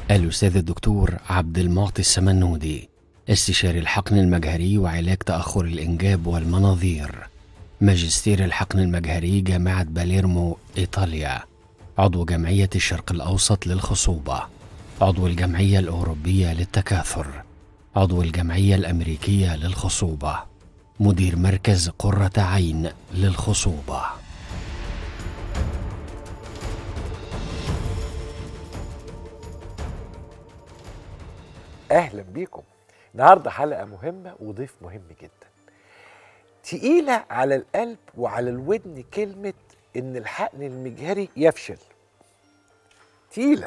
الأستاذ الدكتور عبد المعطي السمنودي استشاري الحقن المجهري وعلاج تأخر الإنجاب والمناظير ماجستير الحقن المجهري جامعة باليرمو إيطاليا عضو جمعية الشرق الأوسط للخصوبة عضو الجمعية الأوروبية للتكاثر عضو الجمعية الأمريكية للخصوبة مدير مركز قرة عين للخصوبة اهلا بيكم النهارده حلقه مهمه وضيف مهم جدا تقيله على القلب وعلى الودن كلمه ان الحقن المجهري يفشل تقيله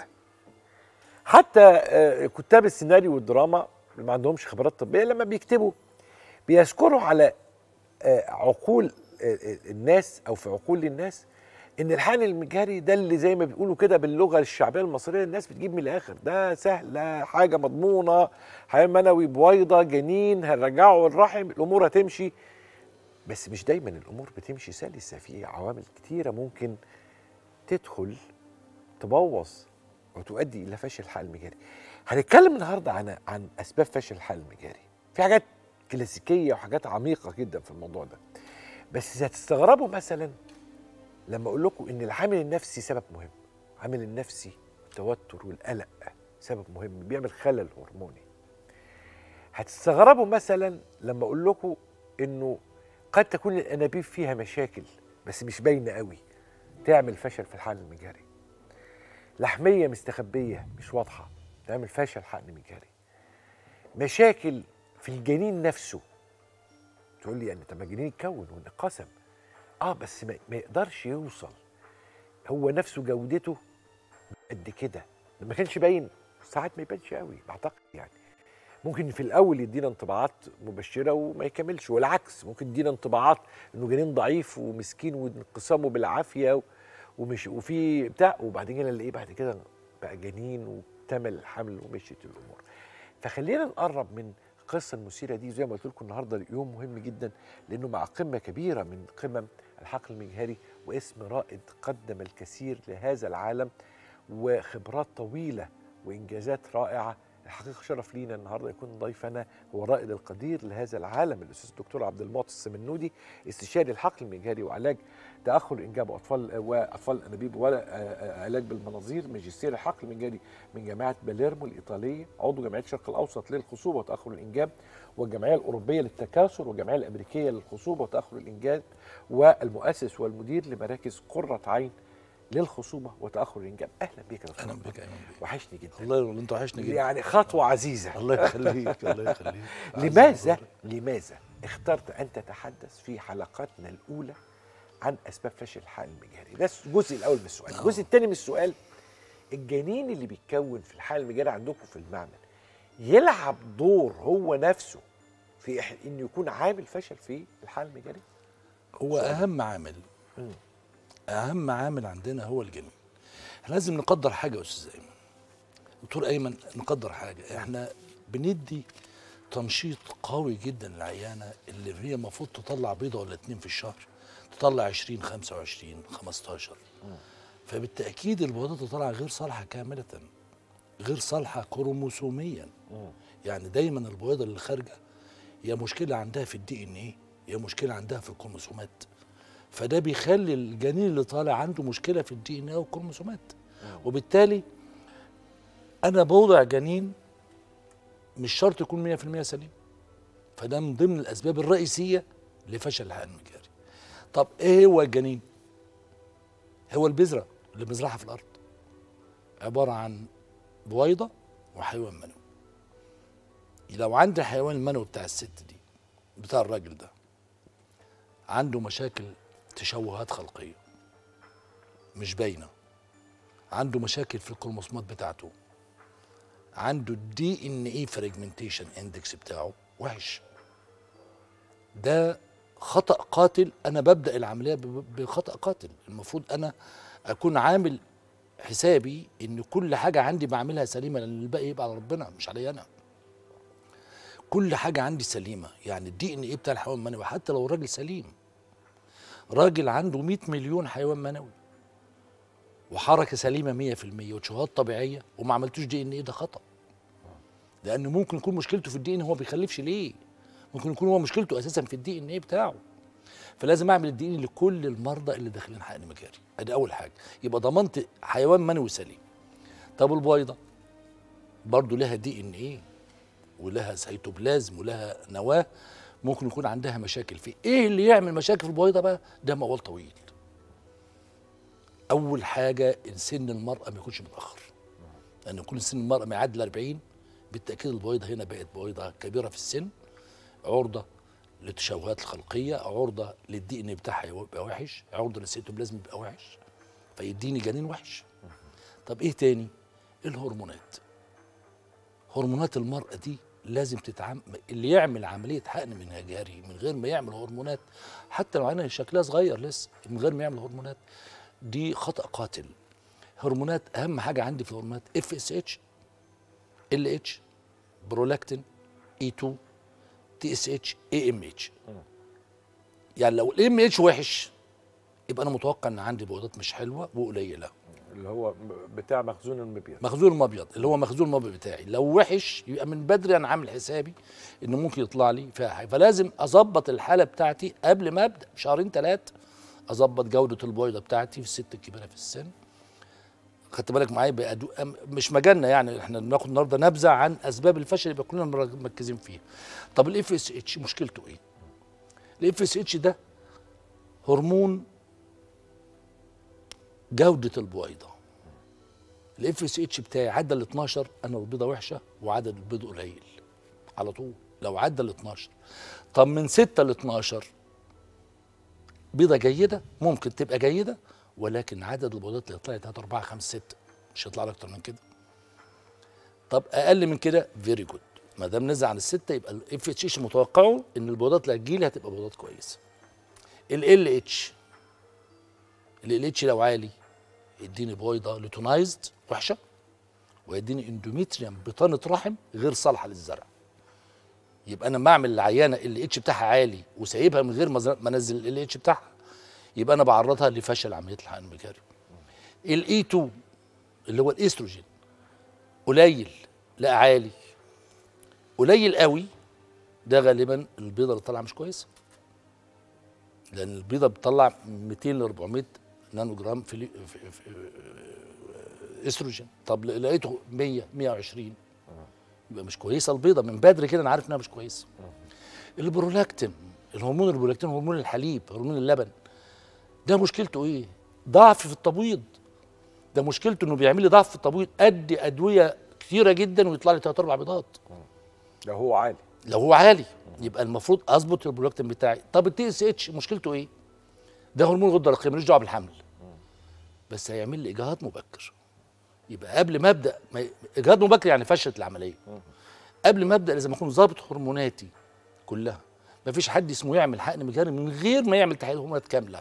حتى آه، كتاب السيناريو والدراما اللي ما عندهمش خبرات طبيه لما بيكتبوا بيذكروا على آه، عقول آه، آه، الناس او في عقول الناس ان الحقن المجهري ده اللي زي ما بيقولوا كده باللغه الشعبيه المصريه الناس بتجيب من الاخر ده سهل ده حاجه مضمونه حياه منوي بويضه جنين هنرجعه الرحم الامور هتمشي بس مش دايما الامور بتمشي سلسه في عوامل كتيره ممكن تدخل تبوظ وتؤدي الى فشل الحقن المجاري هنتكلم النهارده عن عن اسباب فشل الحقن المجاري في حاجات كلاسيكيه وحاجات عميقه جدا في الموضوع ده بس هتستغربوا مثلا لما اقول لكم ان العامل النفسي سبب مهم العامل النفسي التوتر والقلق سبب مهم بيعمل خلل هرموني هتستغربوا مثلا لما اقول لكم انه قد تكون الانابيب فيها مشاكل بس مش باينه قوي تعمل فشل في الحقن المجاري لحميه مستخبيه مش واضحه تعمل فشل حقن مجاري مشاكل في الجنين نفسه تقول لي يعني طب ما الجنين اتكون وانقسم اه بس ما, ما يقدرش يوصل هو نفسه جودته قد كده ما كانش باين ساعات ما يبانش قوي بعتقد يعني ممكن في الاول يدينا انطباعات مبشره وما يكملش والعكس ممكن يدينا انطباعات انه جنين ضعيف ومسكين وانقسامه بالعافيه و- ومش وفي بتاع وبعدين كده نلاقيه بعد كده بقى جنين واكتمل الحمل ومشيت الامور فخلينا نقرب من القصه المثيره دي زي ما قلت لكم النهارده يوم مهم جدا لانه مع قمه كبيره من قمم الحقل المجهري واسم رائد قدم الكثير لهذا العالم وخبرات طويله وانجازات رائعه الحقيقه شرف لينا النهارده يكون ضيفنا هو الرائد القدير لهذا العالم الاستاذ الدكتور عبد المعطي السمنودي استشاري الحقل المجهري وعلاج تاخر انجاب اطفال واطفال الانابيب وعلاج بالمناظير ماجستير الحقل المجهري من جامعه باليرمو الايطاليه عضو جمعيه الشرق الاوسط للخصوبه وتاخر الانجاب والجمعيه الاوروبيه للتكاثر والجمعيه الامريكيه للخصوبه وتاخر الانجاب والمؤسس والمدير لمراكز قره عين للخصوبه وتاخر الانجاب اهلا بك يا دكتور اهلا بك اهلا بك وحشني جدا الله يرضى انت وحشني جدا يعني خطوه عزيزه الله يخليك الله يخليك لماذا لماذا اخترت ان تتحدث في حلقاتنا الاولى عن اسباب فشل الحقن المجهري ده الجزء الاول من السؤال الجزء الثاني من السؤال الجنين اللي بيتكون في الحقن المجهري عندكم في المعمل يلعب دور هو نفسه في إح- انه يكون عامل فشل في الحقن المجهري هو اهم عامل مم. اهم عامل عندنا هو الجنين احنا لازم نقدر حاجه يا استاذ ايمن دكتور ايمن نقدر حاجه احنا بندي تنشيط قوي جدا للعيانه اللي هي المفروض تطلع بيضه ولا اتنين في الشهر تطلع 20 25 15 فبالتاكيد البيضات اللي طالعه غير صالحه كامله غير صالحه كروموسوميا يعني دايما البويضه اللي خارجه يا مشكله عندها في الدي ان ايه يا مشكله عندها في الكروموسومات فده بيخلي الجنين اللي طالع عنده مشكله في الدي ان ايه والكروموسومات وبالتالي انا بوضع جنين مش شرط يكون 100% سليم فده من ضمن الاسباب الرئيسيه لفشل الحقن المجهري طب ايه هو الجنين هو البذره اللي بنزرعها في الارض عباره عن بويضه وحيوان منوي لو عندي الحيوان المنوي بتاع الست دي بتاع الراجل ده عنده مشاكل تشوهات خلقيه مش باينه عنده مشاكل في الكروموسومات بتاعته عنده الدي ان اي فريجمنتيشن اندكس بتاعه وحش ده خطا قاتل انا ببدا العمليه ب- بخطا قاتل المفروض انا اكون عامل حسابي ان كل حاجه عندي بعملها سليمه لان الباقي يبقى على ربنا مش عليا انا كل حاجه عندي سليمه يعني الدي ان ايه بتاع الحيوان المنوي حتى لو الراجل سليم راجل عنده 100 مليون حيوان منوي وحركه سليمه 100% وشهادات طبيعيه وما عملتوش دي ان ايه ده خطا لان ممكن يكون مشكلته في الدي ان هو ما بيخلفش ليه ممكن يكون هو مشكلته اساسا في الدي ان ايه بتاعه فلازم اعمل الدي ان لكل المرضى اللي داخلين حقن مجاري ادي اول حاجه يبقى ضمنت حيوان منوي سليم طب البويضه برضه لها دي ان ايه ولها سيتوبلازم ولها نواه ممكن يكون عندها مشاكل فيه ايه اللي يعمل مشاكل في البويضه بقى ده موال طويل اول حاجه ان سن المراه ما يكونش متاخر لان يكون سن المراه ما يعدي ال 40 بالتاكيد البويضه هنا بقت بويضه كبيره في السن عرضه للتشوهات الخلقيه عرضه للدي ان بتاعها يبقى وحش عرضه للسيتوبلازم يبقى وحش فيديني جنين وحش طب ايه تاني الهرمونات هرمونات المرأة دي لازم تتعامل اللي يعمل عملية حقن منهجاري من غير ما يعمل هرمونات حتى لو عينها شكلها صغير لسه من غير ما يعمل هرمونات دي خطأ قاتل هرمونات أهم حاجة عندي في الهرمونات اف اس اتش ال اتش برولاكتين اي 2 تي اس اتش اي ام اتش يعني لو الام اتش وحش يبقى انا متوقع ان عندي بويضات مش حلوه وقليله اللي هو بتاع مخزون المبيض مخزون المبيض اللي هو مخزون المبيض بتاعي لو وحش يبقى من بدري انا عامل حسابي انه ممكن يطلع لي فيها حاجه فلازم اظبط الحاله بتاعتي قبل ما ابدا بشهرين ثلاثه اظبط جوده البويضه بتاعتي في الست الكبيره في السن خدت بالك معايا بأدو... أم- مش مجالنا يعني احنا بناخد النهارده نبذه عن اسباب الفشل اللي كلنا مركزين فيها طب الاف اس اتش مشكلته ايه الاف اس اتش ده هرمون جوده البويضه الاف اس اتش بتاعي عدى ال 12 انا البيضه وحشه وعدد البيض قليل على طول لو عدى ال 12 طب من 6 ل 12 بيضه جيده ممكن تبقى جيده ولكن عدد البيضات اللي يطلع لي 3 4 5 6 مش هيطلع لي اكتر من كده طب اقل من كده فيري جود ما دام نزل عن السته يبقى الاف اتش اتش متوقعه ان البيضات اللي هتجيلي هتبقى بيضات كويسه ال اتش ال اتش لو عالي يديني بويضه لوتونايزد وحشه ويديني اندوميتريوم بطانه رحم غير صالحه للزرع يبقى انا بعمل العيانه اللي اتش بتاعها عالي وسايبها من غير ما ز- ما انزل ال اتش بتاعها يبقى انا بعرضها لفشل عمليه الحقن المجاري الاي 2 اللي هو الاستروجين قليل لا عالي قليل قوي ده غالبا البيضه اللي طالعه مش كويسه لان البيضه بتطلع 200 ل 400 نانو جرام في, لي- في, في استروجين طب لقيته 100 120 يبقى مش كويسه البيضه من بدري كده انا عارف انها مش كويسه البرولاكتين الهرمون البرولاكتين هرمون الحليب هرمون اللبن ده مشكلته ايه ضعف في التبويض ده مشكلته انه بيعمل لي ضعف في التبويض ادي ادويه كتيره جدا ويطلع لي ثلاث اربع بيضات لو هو عالي لو هو عالي يبقى المفروض اظبط البرولاكتين بتاعي طب التي اس اتش مشكلته ايه ده هرمون غده رقيقه ملوش دعوه بالحمل بس هيعمل لي اجهاض مبكر يبقى قبل ما ابدا ما اجهاض مبكر يعني فشلت العمليه قبل ما ابدا لازم اكون ظابط هرموناتي كلها ما فيش حد اسمه يعمل حقن مجاري من غير ما يعمل تحليل هرمونات كامله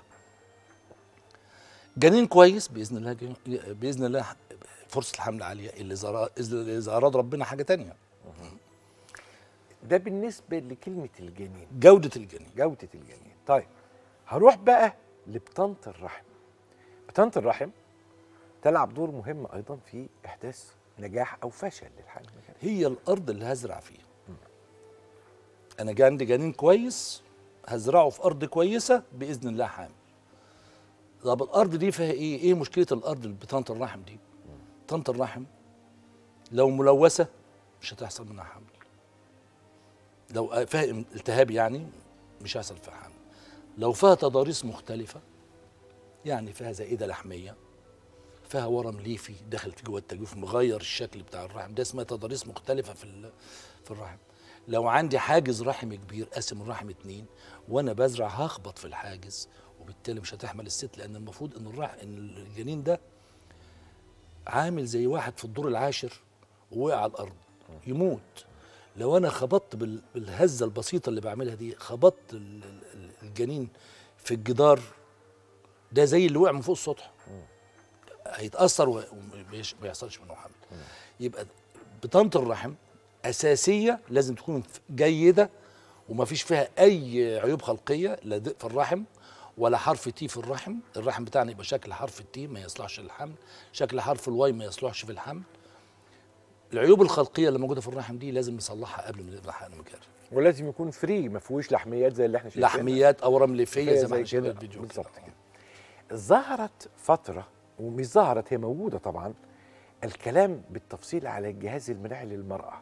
جنين كويس باذن الله جن- باذن الله فرصه الحمل عاليه اللي إذا- اذا اراد ربنا حاجه تانية ده بالنسبه لكلمه الجنين جوده الجنين جوده الجنين طيب هروح بقى لبطانه الرحم بطانه الرحم تلعب دور مهم ايضا في احداث نجاح او فشل للحقن المجاري هي الارض اللي هزرع فيها انا جا عندي جنين كويس هزرعه في ارض كويسه باذن الله حامل طب الارض دي فيها ايه ايه مشكله الارض اللي بطانه الرحم دي بطانه الرحم لو ملوثه مش هتحصل منها حمل لو فيها التهاب يعني مش هيحصل فيها حمل لو فيها تضاريس مختلفه يعني فيها زائده لحميه فيها ورم ليفي داخل في جوه التجويف مغير الشكل بتاع الرحم ده اسمها تضاريس مختلفه في ال- في الرحم لو عندي حاجز رحم كبير قاسم الرحم اتنين وانا بزرع هخبط في الحاجز وبالتالي مش هتحمل الست لان المفروض ان الرحم ان الجنين ده عامل زي واحد في الدور العاشر ووقع على الارض يموت لو انا خبطت بال- بالهزه البسيطه اللي بعملها دي خبطت ال- ال- الجنين في الجدار ده زي اللي وقع من فوق السطح هيتاثر و- ومش- ما يحصلش منه حمل يبقى بطانه الرحم اساسيه لازم تكون ف- جيده وما فيش فيها اي عيوب خلقيه لا ضيق في الرحم ولا حرف تي في الرحم الرحم بتاعنا يبقى شكل حرف التي ما يصلحش للحمل شكل حرف الواي ما يصلحش في الحمل العيوب الخلقيه اللي موجوده في الرحم دي لازم نصلحها قبل ما نبدا حقن مجاري ولازم يكون فري ما فيهوش لحميات زي اللي احنا شايفينها لحميات او رمليفيه فيها زي ما احنا شايفين كده. الفيديو بالظبط كده. كده. ظهرت فترة ومش ظهرت هي موجودة طبعا الكلام بالتفصيل على الجهاز المناعي للمرأة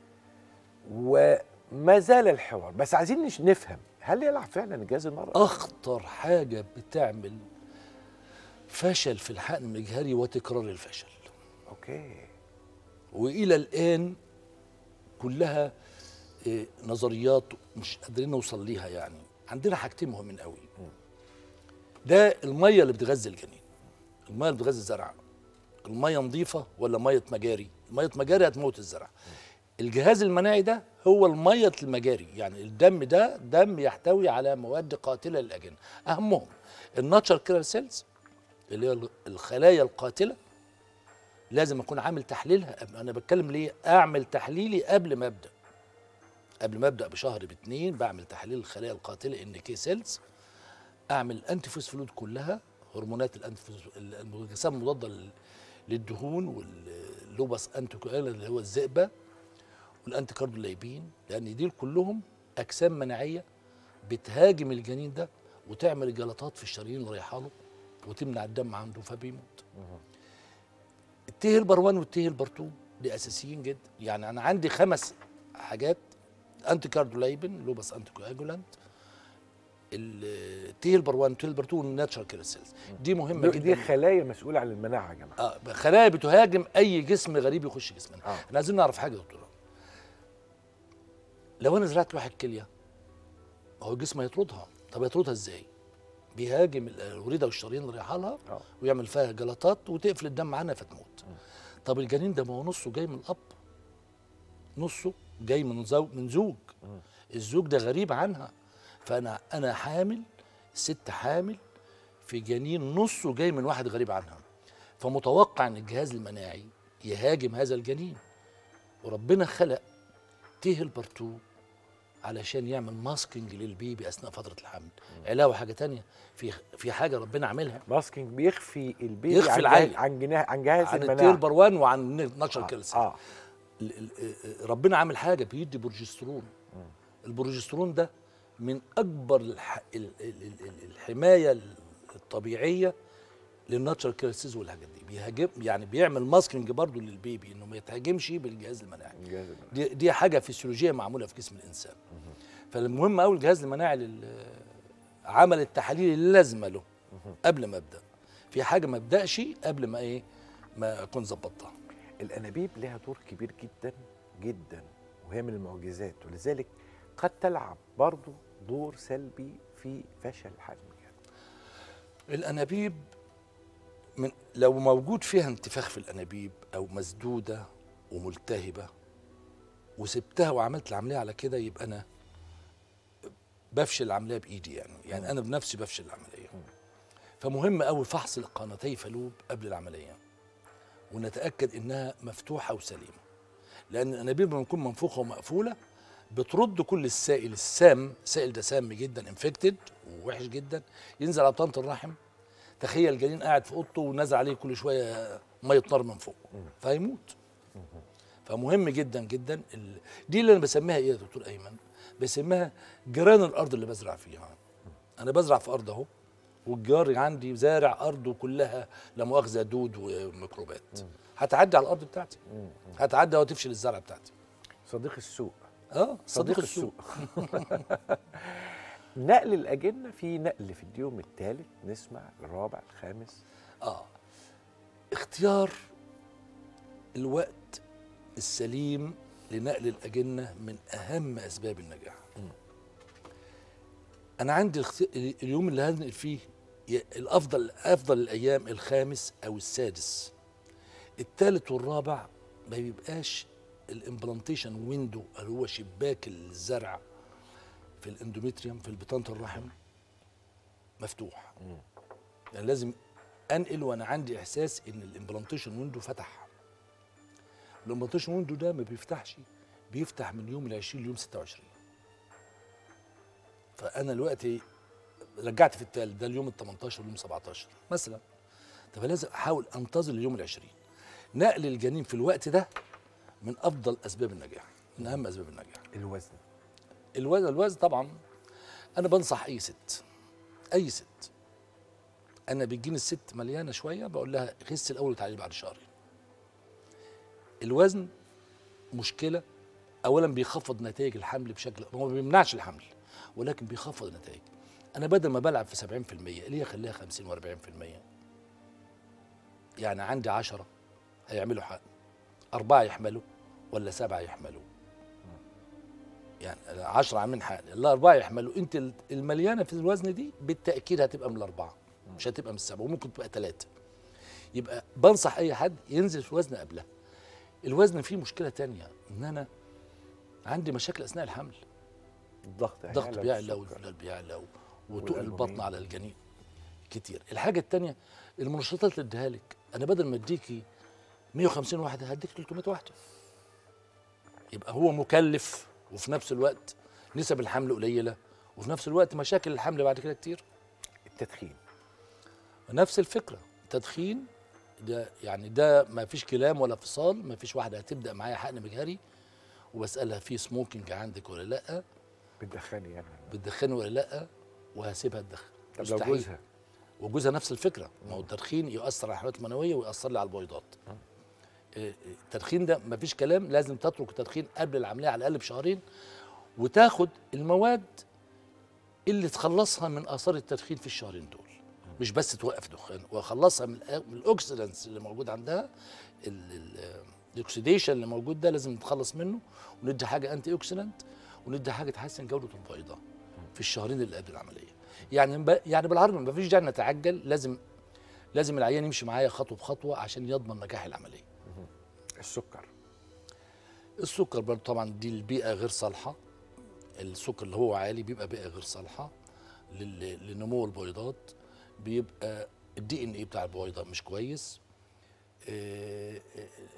وما زال الحوار بس عايزين نش- نفهم هل يلعب فعلا جهاز المرأة؟ اخطر حاجه بتعمل فشل في الحقن المجهري وتكرار الفشل اوكي والى الان كلها إيه، نظريات مش قادرين نوصل ليها يعني عندنا حاجتين مهمين قوي ده الميه اللي بتغذي الجنين الميه اللي بتغذي الزرع الميه نظيفه ولا ميه مجاري ميه مجاري هتموت الزرع الجهاز المناعي ده هو الميه المجاري يعني الدم ده دم يحتوي على مواد قاتله للاجنه اهمهم الناتشر كيلر سيلز اللي هي الخلايا القاتله لازم اكون عامل تحليلها قبل- انا بتكلم ليه اعمل تحليلي قبل ما ابدا قبل ما ابدا بشهر باتنين بعمل تحليل الخلايا القاتله ان كي سيلز اعمل انتي فوسفولود كلها هرمونات الانتي الاجسام المضاده لل- للدهون واللوبس انتي اللي هو الزئبه والانتي كاردولايبين لان دي كلهم اجسام مناعيه بتهاجم الجنين ده وتعمل جلطات في الشرايين اللي رايحه له وتمنع الدم عنده فبيموت التيه البروان والتيه البرتوم دي اساسيين جدا يعني انا عندي خمس حاجات انتي كاردولايبين لوبس انتي كواجولانت التيه البروان والتيه البرتوم والناتشرال كيلر سيلز دي مهمه دي, دي جدا خلايا مسؤولة عن المناعة يا جماعة اه خلايا بتهاجم اي جسم غريب يخش جسمنا آه. احنا عايزين نعرف حاجه يا دكتور لو انا زرعت واحد كليه هو الجسم هيطردها طب هيطردها ازاي بيهاجم الوريده والشرايين اللي رايحه لها آه. ويعمل فيها جلطات وتقفل الدم عنها فتموت طب الجنين ده ما هو نصه جاي من الاب نصه جاي من زوج من زوج الزوج ده غريب عنها فانا انا حامل ست حامل في جنين نصه جاي من واحد غريب عنها فمتوقع ان الجهاز المناعي يهاجم هذا الجنين وربنا خلق تيه البرتو علشان يعمل ماسكينج للبيبي اثناء فتره الحمل علاوه حاجه تانية في في حاجه ربنا عاملها ماسكينج بيخفي البيبي يخفي عن العيل. جهاز عن جناح عن جهاز عن المناعة التيه البروان وعن نشر كالسيوم اه ال- ال- ال- ربنا عامل حاجه بيدي بروجسترون البروجسترون ده من اكبر الح... ال- ال- ال- ال- الحمايه الطبيعيه للناتشرال كيرسيز والحاجات دي بيهاجم يعني بيعمل ماسكينج برضه للبيبي انه ما يتهاجمش بالجهاز المناعي جهاز المناعة. دي دي حاجه فسيولوجيه معموله في جسم الانسان فالمهم قوي الجهاز المناعي لل- عمل التحاليل اللازمه له قبل ما ابدا في حاجه ما ابداش قبل ما ايه ما اكون ظبطتها الانابيب لها دور كبير جدا جدا وهي من المعجزات ولذلك قد تلعب برضو دور سلبي في فشل الحمل الانابيب من لو موجود فيها انتفاخ في الانابيب او مسدوده وملتهبه وسبتها وعملت العمليه على كده يبقى انا بفشل العمليه بايدي يعني يعني انا بنفسي بفشل العمليه فمهم قوي فحص القناتي فالوب قبل العمليه ونتاكد انها مفتوحه وسليمه لان الانابيب لما تكون منفوخه ومقفوله بترد كل السائل السام السائل ده سام جدا انفكتد ووحش جدا ينزل على بطانه الرحم تخيل جنين قاعد في اوضته ونازل عليه كل شويه ميه نار من فوق فيموت فمهم جدا جدا ال... دي اللي انا بسميها ايه يا دكتور ايمن بسميها جيران الارض اللي بزرع فيها انا بزرع في ارض اهو والجار عندي زارع ارضه كلها لا مؤاخذه دود وميكروبات هتعدي على الارض بتاعتي هتعدي وتفشل الزرع بتاعتي صديق السوق اه صديق السوق نقل الاجنه في نقل في اليوم الثالث نسمع الرابع الخامس اه اختيار الوقت السليم لنقل الأجنة من أهم أسباب النجاح أنا عندي الاخت- اليوم اللي هنقل فيه ي- الأفضل أفضل الأيام الخامس أو السادس الثالث والرابع ما بيبقاش الامبلانتيشن ويندو اللي هو شباك الزرع في الاندوميتريوم في البطانة الرحم مفتوح يعني لازم انقل وانا عندي احساس ان الامبلانتيشن ويندو فتح الامبلانتيشن ويندو ده ما بيفتحش بيفتح من يوم ال 20 ليوم 26 فانا دلوقتي رجعت في التالت ده اليوم ال 18 واليوم 17 مثلا طب لازم احاول انتظر اليوم ال 20 نقل الجنين في الوقت ده من افضل اسباب النجاح من اهم اسباب النجاح الوزن الوزن الوزن طبعا انا بنصح اي ست اي ست انا بتجيني الست مليانه شويه بقول لها خس الاول وتعالي بعد شهرين الوزن مشكله اولا بيخفض نتائج الحمل بشكل هو ما بيمنعش الحمل ولكن بيخفض النتائج انا بدل ما بلعب في 70% ليه اخليها 50 و40% يعني عندي 10 هيعملوا حق أربعة يحملوا ولا سبعة يحملوا يعني 10 عاملين حق الأربعة يحملوا أنت المليانة في الوزن دي بالتأكيد هتبقى من الأربعة مش هتبقى من السبعة وممكن تبقى ثلاثة يبقى بنصح أي حد ينزل في وزن قبلها الوزن فيه مشكلة تانية إن أنا عندي مشاكل أثناء الحمل الضغط الضغط هيعلى بيعلى والسكر. والفلال بيعلى و- وتقل والألبومين. البطن على الجنين كتير الحاجة التانية المنشطات اللي اديها لك أنا بدل ما اديكي 150 واحدة هديك 300 واحدة يبقى هو مكلف وفي نفس الوقت نسب الحمل قليلة وفي نفس الوقت مشاكل الحمل بعد كده كتير التدخين نفس الفكرة تدخين ده يعني ده ما فيش كلام ولا فصال ما فيش واحدة هتبدأ معايا حقن مجهري وبسألها في سموكينج عندك ولا لأ بتدخني يعني بتدخني ولا لا وهسيبها تدخن طب لو مستحيل. جوزها وجوزها نفس الفكره ما هو التدخين يؤثر على الحيوانات المنويه ويؤثر لي على البويضات إيه، إيه، التدخين ده مفيش كلام لازم تترك التدخين قبل العمليه على الاقل بشهرين وتاخد المواد اللي تخلصها من اثار التدخين في الشهرين دول مش بس توقف دخان واخلصها من الأ- من الاوكسيدنتس اللي موجود عندها ال- ال- الاكسيديشن اللي موجود ده لازم نتخلص منه وندي حاجه انتي اوكسيدنت وندي حاجه تحسن جوده البيضه في الشهرين اللي قبل العمليه يعني ب... يعني بالعربي ما فيش داعي نتعجل لازم لازم العيان يمشي معايا خطوه بخطوه عشان يضمن نجاح العمليه السكر السكر برضه طبعا دي البيئه غير صالحه السكر اللي هو عالي بيبقى بيئه غير صالحه لل- لنمو البويضات بيبقى الدي ان اي بتاع البويضه مش كويس آه، آه،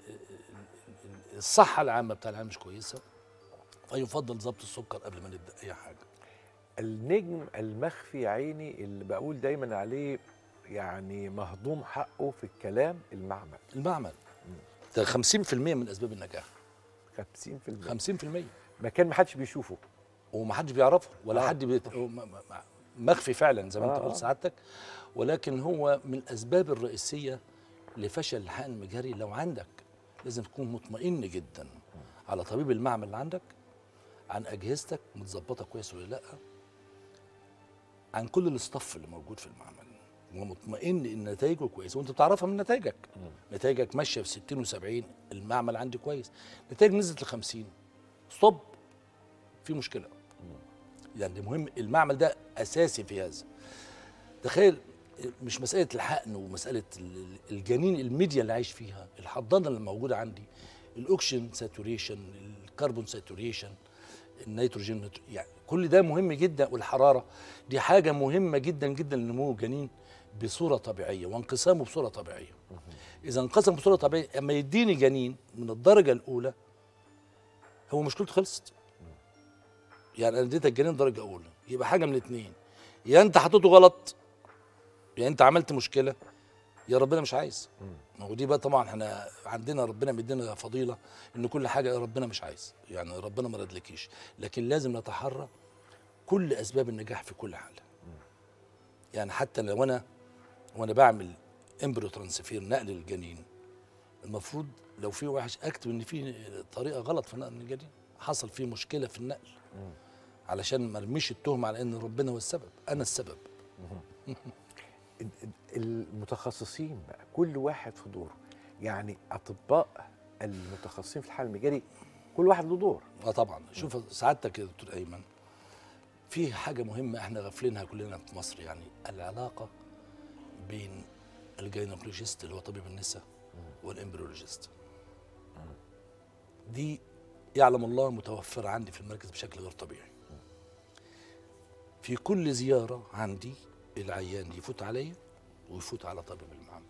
آه، الصحه العامه بتاع العيان مش كويسه فيفضل ضبط السكر قبل ما نبدا اي حاجه النجم المخفي يا عيني اللي بقول دايما عليه يعني مهضوم حقه في الكلام المعمل المعمل ده 50% من اسباب النجاح 50% 50% مكان ما حدش بيشوفه ومحدش بيعرفه ولا آه. حد بيت... م- م- م- مخفي فعلا زي ما انت آه، قلت آه. سعادتك ولكن هو من الاسباب الرئيسيه لفشل الحقن المجهري لو عندك لازم تكون مطمئن جدا على طبيب المعمل اللي عندك عن اجهزتك متظبطه كويس ولا لا عن كل الاستاف اللي موجود في المعمل ومطمئن ان نتائجه كويسه وانت بتعرفها من نتائجك نتائجك ماشيه في 60 و70 المعمل عندي كويس نتائج نزلت ل 50 ستوب في مشكله يعني مهم المعمل ده اساسي في هذا تخيل مش مساله الحقن ومساله ال- الجنين الميديا اللي عايش فيها الحضانه اللي موجوده عندي الاوكسجين ساتوريشن الكربون ساتوريشن النيتروجين نيترو- يعني كل ده مهم جدا والحراره دي حاجه مهمه جدا جدا لنمو الجنين بصوره طبيعيه وانقسامه بصوره طبيعيه اذا انقسم بصوره طبيعيه اما يديني جنين من الدرجه الاولى هو مشكلته خلصت يعني انا اديتك جنين درجه اولى يبقى حاجه من الاثنين يا انت حطيته غلط يا انت عملت مشكله يا ربنا مش عايز ما هو دي بقى طبعا احنا عندنا ربنا مدينا فضيله ان كل حاجه ربنا مش عايز يعني ربنا ما ردلكيش لكن لازم نتحرى كل اسباب النجاح في كل حاله يعني حتى لو انا وانا بعمل امبريو ترانسفير نقل الجنين المفروض لو في وحش اكتب ان في طريقه غلط في نقل الجنين حصل فيه مشكله في النقل علشان ما ارميش التهمه على ان ربنا هو السبب انا السبب ال- ال- المتخصصين بقى كل واحد في دوره يعني اطباء المتخصصين في الحال المجاري كل واحد له دور اه طبعا شوف سعادتك يا دكتور ايمن في حاجه مهمه احنا غافلينها كلنا في مصر يعني العلاقه بين الجينيكولوجيست اللي هو طبيب النساء والامبريولوجيست دي يعلم الله متوفره عندي في المركز بشكل غير طبيعي في كل زياره عندي العيان يفوت عليا ويفوت على طبيب المعمل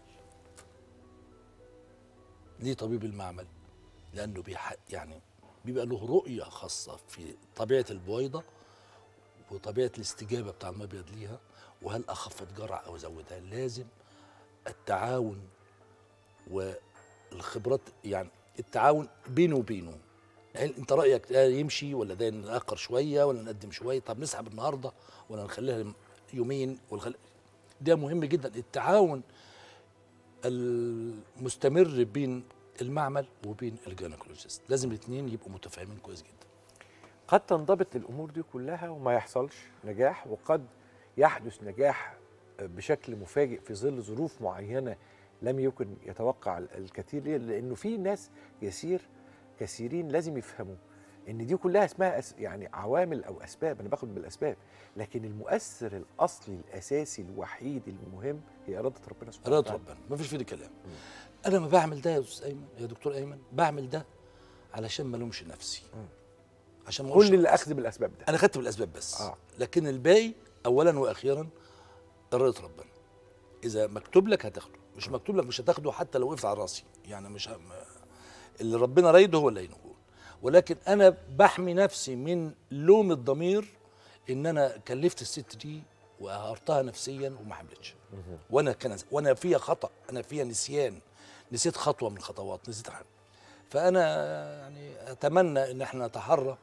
ليه طبيب المعمل لانه بيح يعني بيبقى له رؤيه خاصه في طبيعه البويضه وطبيعه الاستجابه بتاع المبيض ليها وهل اخفض جرعه او ازودها لازم التعاون والخبرات يعني التعاون بينه وبينه هل انت رايك ده يمشي ولا ده ناخر شويه ولا نقدم شويه طب نسحب النهارده ولا نخليها يومين والخل... ده مهم جدا التعاون المستمر بين المعمل وبين الجينيكولوجيست لازم الاثنين يبقوا متفاهمين كويس جدا قد تنضبط الامور دي كلها وما يحصلش نجاح وقد يحدث نجاح بشكل مفاجئ في ظل ظروف معينه لم يكن يتوقع الكثير ليه؟ لانه في ناس يسير كثيرين لازم يفهموا ان دي كلها اسمها أس يعني عوامل او اسباب انا باخد بالاسباب لكن المؤثر الاصلي الاساسي الوحيد المهم هي اراده ربنا سبحانه اراده وتعالى ربنا ما فيش فيه كلام انا ما بعمل ده يا استاذ ايمن يا دكتور ايمن بعمل ده علشان ما الومش نفسي مم. عشان ما أقولش كل اللي أصل- اخذ بالاسباب ده انا خدت بالاسباب بس آه. لكن الباقي اولا واخيرا اراده ربنا اذا مكتوب لك هتاخده مش مكتوب لك مش هتاخده حتى لو وقفت على راسي يعني مش ه- ما- اللي ربنا رايده هو اللي هينقول ولكن انا بحمي نفسي من لوم الضمير ان انا كلفت الست دي وقهرتها نفسيا وما حملتش وانا كان وانا فيها خطا انا فيها نسيان نسيت خطوه من الخطوات نسيت حاجه فانا يعني اتمنى ان احنا نتحرى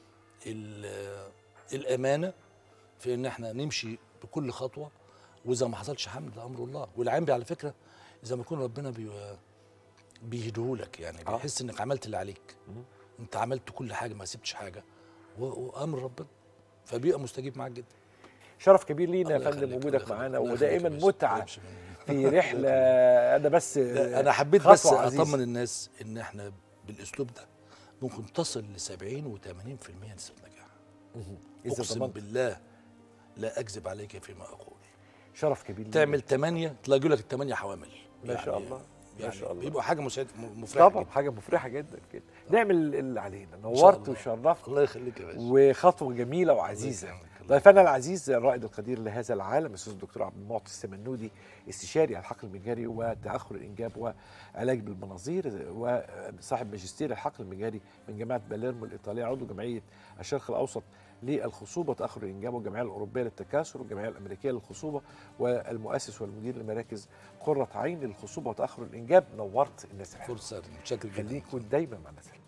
ال- الامانه في ان احنا نمشي بكل خطوه واذا ما حصلش حمل ده امر الله والعين بي على فكره اذا ما يكون ربنا بي بيهدهولك يعني آه. بيحس انك عملت اللي عليك مم. انت عملت كل حاجه ما سبتش حاجه و- وامر ربنا فبيبقى مستجيب معاك جدا شرف كبير لينا يا الله فندم يخليك، وجودك الله معانا يخليك، الله ودائما يخليك يا باشا. متعه ما تقلقش مني. في رحله انا بس لا، انا حبيت خطوة بس عزيزة. اطمن الناس ان احنا بالاسلوب ده ممكن تصل ل 70 و80% نسبه نجاح إذا اقسم ضمنت. بالله لا اكذب عليك فيما اقول شرف كبير لينا. تعمل 8 تلاقي لك الثمانيه حوامل ما شاء الله، ما يعني شاء الله. بيبقوا حاجه مسعده م- مفرحه طبعا جدا. حاجه مفرحه جدا كده نعمل اللي علينا إن شاء نورت الله. وشرفت الله يخليك يا باشا وخطوه جميله وعزيزه الله يكرمك. ضيفنا العزيز الرائد القدير لهذا العالم الاستاذ الدكتور عبد المعطي السمنودي استشاري الحقل المجاري وتاخر الانجاب وعلاج بالمناظير وصاحب ماجستير الحقل المجاري من جامعه باليرمو الايطاليه عضو جمعيه الشرق الاوسط للخصوبه وتاخر الانجاب والجمعيه الاوروبيه للتكاثر والجمعيه الامريكيه للخصوبه والمؤسس والمدير لمراكز قره عين للخصوبه وتاخر الانجاب نورت الناس الحلوه فرصه متشكر جدا خليكم دايما مع الناس الحلوه